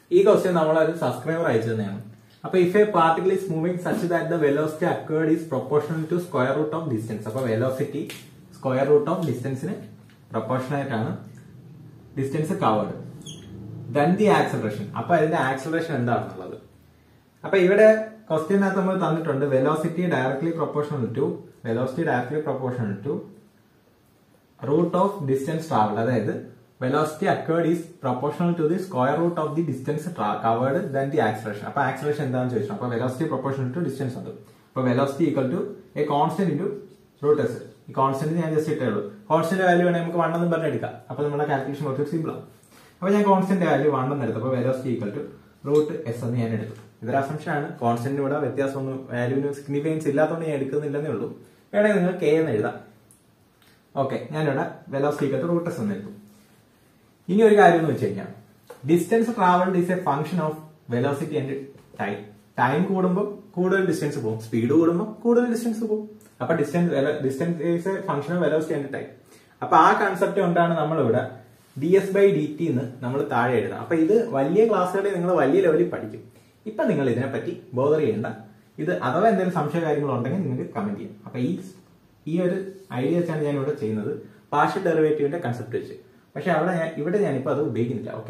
ഈ ക്വസ്റ്റ്യൻ നമ്മളൊരു സബ്സ്ക്രൈബർ അയച്ചു തന്നെയാണ് അപ്പൊ if a particle is moving such that the velocity acquired is proportional to square root of distance അപ്പൊ velocity square root of ഡിസ്റ്റൻസിന് proportional ആയിട്ടാണ് distance covered then the acceleration അപ്പൊ അതിന്റെ ആക്സലറേഷൻ എന്താണെന്നുള്ളത് അപ്പൊ ഇവിടെ ക്വസ്റ്റ്യനകത്ത് നമ്മൾ തന്നിട്ടുണ്ട് velocity directly proportional to velocity directly proportional to root of distance travel അതായത് velocity acquired is proportional to the square root of the distance covered then the acceleration അപ്പൊ ആക്സലറേഷൻ എന്താണെന്ന് ചോദിച്ചു അപ്പൊ വെലോസിറ്റി പ്രൊപ്പോർഷണൽ ടു ഡിസ്റ്റൻസ് ഉണ്ട് അപ്പൊ velocity equal to a constant into root S ഈ constant ഞാൻ just ഇട്ടേ ഉള്ളൂ കോൺസ്റ്റന്റ് വാല്യൂ വേണമെങ്കിൽ നമുക്ക് വൺ എന്ന് പറഞ്ഞ് എടുക്കാം അപ്പൊ നമ്മുടെ കാൽക്കുലേഷൻ കുറച്ച് സിമ്പിൾ ആണ് അപ്പൊ ഞാൻ കോൺസ്റ്റന്റ് വാല്യൂ വൺ എന്ന് എടുത്തു അപ്പൊ velocity equal to root S എന്ന് ഞാൻ എടുത്തു ഇതൊരു അസംഷൻ ആണ് കോൺസ്റ്റന്റ് ഇവിടെ വ്യത്യാസമൊന്നും വാല്യൂവിന് സിഗ്നിഫിക്കൻസ് ഇല്ലാത്തതുകൊണ്ട് ഞാൻ എടുക്കുന്നില്ലെന്നേ ഉള്ളൂ വേണമെങ്കിൽ നിങ്ങൾ കെ എന്ന് എഴുതാം ഓക്കെ ഞാനിവിടെ velocity equal to root S എന്ന് എടുത്തു ഇനി ഒരു കാര്യം എന്ന് വെച്ച് കഴിഞ്ഞാൽ distance travelled is a function of velocity and time time കൂടുമ്പോൾ കൂടുതൽ ഡിസ്റ്റൻസ് പോകും സ്പീഡ് കൂടുമ്പോൾ കൂടുതൽ ഡിസ്റ്റൻസ് പോകും അപ്പൊ distance distance is a function of velocity and time അപ്പൊ ആ കൺസെപ്റ്റ് കൊണ്ടാണ് നമ്മളിവിടെ D S by D T എന്ന് നമ്മൾ താഴെ എഴുതാം അപ്പൊ ഇത് വലിയ ക്ലാസ്സുകളിൽ നിങ്ങൾ വലിയ ലെവലിൽ പഠിക്കും ഇപ്പൊ നിങ്ങൾ ഇതിനെപ്പറ്റി ബോധർ ചെയ്യേണ്ട ഇത് അഥവാ എന്തെങ്കിലും സംശയ കാര്യങ്ങളുണ്ടെങ്കിൽ നിങ്ങൾക്ക് കമന്റ് ചെയ്യാം അപ്പൊ ഈ ഈ ഒരു ഐഡിയ വെച്ചാണ് ഞാൻ ഇവിടെ ചെയ്യുന്നത് പാർഷ്യൽ ഡെറിവേറ്റീവിന്റെ കൺസെപ്റ്റ് വെച്ച് പക്ഷെ അവിടെ ഞാൻ ഇവിടെ ഞാനിപ്പോ അത് ഉപയോഗിക്കുന്നില്ല ഓക്കെ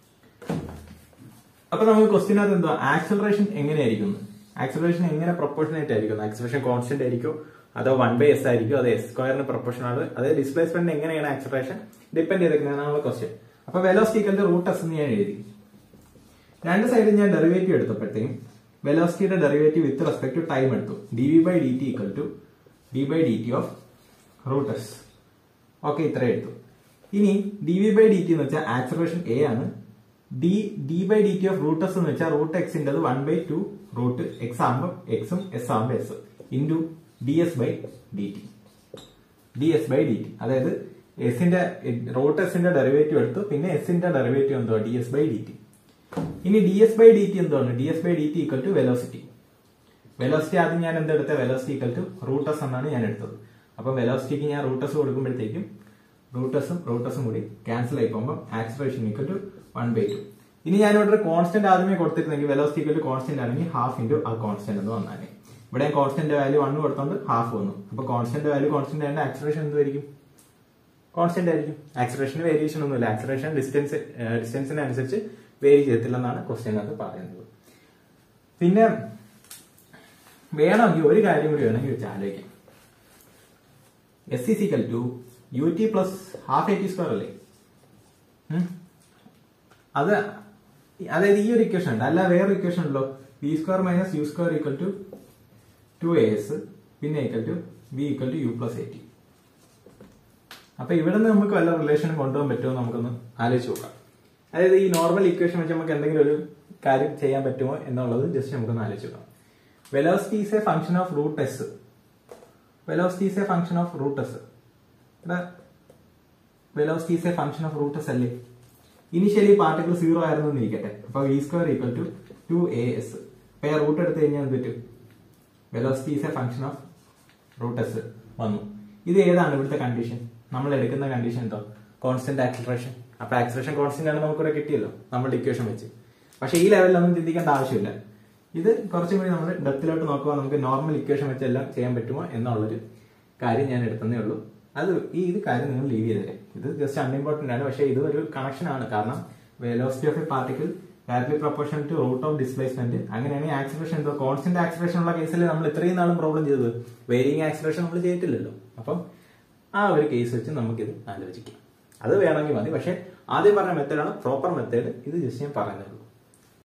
അപ്പൊ നമുക്ക് ക്വസ്റ്റിനകത്ത് എന്തോ ആക്സലറേഷൻ എങ്ങനെയായിരിക്കും ആക്സലറേഷൻ എങ്ങനെ പ്രൊപ്പോർഷനേറ്റ് ആയിരിക്കും ആക്സലറേഷൻ കോൺസ്റ്റന്റ് ആയിരിക്കും അതോ വൺ ബൈ എസ് ആയിരിക്കും അത് എസ് സ്ക്വയറിന് പ്രൊപ്പോർഷൻ ആണ് അതായത് ഡിസ്പ്ലേസ്മെന്റ് എങ്ങനെയാണ് ആക്സലറേഷൻ ഡിപ്പെൻഡ് ചെയ്തിരിക്കുന്നതാണ് ക്വസ്റ്റ്യൻ അപ്പൊ വെലോസ്റ്റിക്കലിന്റെ റൂട്ട് എസ് എന്ന് ഞാൻ എഴുതി രണ്ട് സൈഡിൽ ഞാൻ ഡെറിവേറ്റീവ് എടുത്തപ്പോഴത്തേക്കും വെലോസിറ്റിയുടെ derivative with respect to time എടുത്തു D V by D T equal to D by D T of root S okay ഇത്ര എടുത്തു ഇനി D V by D T എന്ന് വെച്ചാൽ ആക്സലറേഷൻ എ ആണ് D D by D T of root S എന്ന് വെച്ചാൽ root എക്സിന്റെ one by two root X ആകുമ്പോൾ എക്സും എസ് ആകുമ്പോൾ S into D S by D T D S by D T അതായത് എസിന്റെ റൂട്ട് എസിന്റെ ഡെറിവേറ്റീവ് എടുത്തു പിന്നെ എസിന്റെ ഡെറിവേറ്റീവ് എന്തോ D S by D T ഇനി D S by D T എന്താണ് D S by D T equal to velocity velocity ആദ്യം ഞാൻ എന്തെടുത്ത വെലോസിറ്റി ഈക്വൽ ടു റൂട്ടസ് എന്നാണ് ഞാൻ എടുത്തത് അപ്പൊ വെലോസിറ്റിക്ക് ഞാൻ റൂട്ടസ് കൊടുക്കുമ്പോഴത്തേക്കും റൂട്ടസും റൂട്ടസും കൂടി ക്യാൻസൽ ആയി പോകുമ്പോൾ acceleration equal to one by two ഇനി ഞാൻ ഇവിടെ ഒരു കോൺസ്റ്റന്റ് ആദ്യമേ കൊടുത്തിരുന്നെങ്കിൽ വെലോസിറ്റി ഈക്വൽ ടു കോൺസ്റ്റന്റ് ആണെങ്കിൽ ഹാഫ് ഇൻറ്റു ആ കോൺസ്റ്റന്റ് എന്ന് വന്നാലേ ഇവിടെ കോൺസ്റ്റന്റ് വാല്യൂ വൺ കൊടുത്തോണ്ട് ഹാഫ് വന്നു അപ്പൊ കോൺസ്റ്റന്റ് വാല്യൂ കോൺസ്റ്റന്റ് ആയതുകൊണ്ട് ആക്സലറേഷൻ എന്തുമായിരിക്കും കോൺസ്റ്റന്റ് ആയിരിക്കും ആക്സലറേഷന് വേരിയേഷൻ ഒന്നുമില്ല ആക്സലറേഷൻ ഡിസ്റ്റൻസ് ഡിസ്റ്റൻസിന് അനുസരിച്ച് വേരി ചെയ്യത്തില്ലെന്നാണ് ക്വസ്റ്റ്യനകത്ത് പറയുന്നത് പിന്നെ വേണമെങ്കിൽ ഒരു കാര്യം കൂടി വേണമെങ്കിൽ വെച്ച് ആലോചിക്കാം എസ് സി equal to U T plus half A T square അല്ലേ ഉം? അത് അതായത് ഈ ഒരു ഇക്വേഷൻ ഉണ്ട് അല്ല വേറെ ഇക്വേഷൻ ഉണ്ടല്ലോ V square minus U square equal to two A S പിന്നെ equal to V equal to U plus A T അപ്പൊ ഇവിടെ നിന്ന് നമുക്ക് വല്ല റിലേഷനും കൊണ്ടുപോകാൻ പറ്റുമോ നമുക്കൊന്ന് ആലോചിച്ച് നോക്കാം അതായത് ഈ നോർമൽ ഇക്വേഷൻ വെച്ച് നമുക്ക് എന്തെങ്കിലും ഒരു കാര്യം ചെയ്യാൻ പറ്റുമോ എന്നുള്ളത് ജസ്റ്റ് നമുക്കൊന്ന് ആലോചിച്ച് നോക്കാം velocity is a function of root S velocity is a function of root S ഇവിടെ velocity is a function of root S അല്ലേ ഇനിഷ്യലി പാർട്ടിക്കിൾ സീറോ ആയിരുന്നു എന്ന് ഇരിക്കട്ടെ അപ്പൊ V square equal to two A S അപ്പൊ root എടുത്തു കഴിഞ്ഞാൽ എന്ത് പറ്റും velocity is a function of root S വന്നു ഇത് ഏതാണ് ഇവിടുത്തെ കണ്ടീഷൻ നമ്മൾ എടുക്കുന്ന കണ്ടീഷൻ എന്തോ കോൺസ്റ്റന്റ് ആക്സലറേഷൻ അപ്പൊ ആക്സലറേഷൻ കോൺസ്റ്റന്റ് ആണ് നമുക്കിവിടെ കിട്ടിയല്ലോ നമ്മുടെ ഇക്വേഷൻ വെച്ച് പക്ഷെ ഈ ലെവലിലൊന്നും ചിന്തിക്കേണ്ട ആവശ്യമില്ല ഇത് കുറച്ചും കൂടി നമ്മൾ ഡെപ്തിലോട്ട് നോക്കുമ്പോൾ നമുക്ക് നോർമൽ ഇക്വേഷൻ വെച്ച് എല്ലാം ചെയ്യാൻ പറ്റുമോ എന്നുള്ളൊരു കാര്യം ഞാൻ എടുത്തതേ ഉള്ളൂ അത് ഈ ഇത് കാര്യം നിങ്ങൾ ലീവ് ചെയ്തേ ഇത് ജസ്റ്റ് അൺഇമ്പോർട്ടന്റ് ആണ് പക്ഷേ ഇത് ഒരു കണക്ഷൻ ആണ് കാരണം velocity of a particle directly proportion to root of displacement അങ്ങനെയാണെങ്കിൽ ആക്സലറേഷൻ എന്തോ കോൺസ്റ്റന്റ് ആക്സലറേഷൻ ഉള്ള കേസിൽ നമ്മൾ ഇത്രയും നാളും പ്രോബ്ലം ചെയ്തത് വേരിയിങ് ആക്സലറേഷൻ നമ്മൾ ചെയ്തിട്ടില്ലല്ലോ അപ്പം ആ ഒരു കേസ് വെച്ച് നമുക്കിത് ആലോചിക്കാം അത് വേണമെങ്കിൽ മതി പക്ഷെ ആദ്യം പറഞ്ഞ മെത്തേഡാണ് പ്രോപ്പർ മെത്തേഡ് ഇത് ജസ്റ്റ് ഞാൻ പറയുന്നത്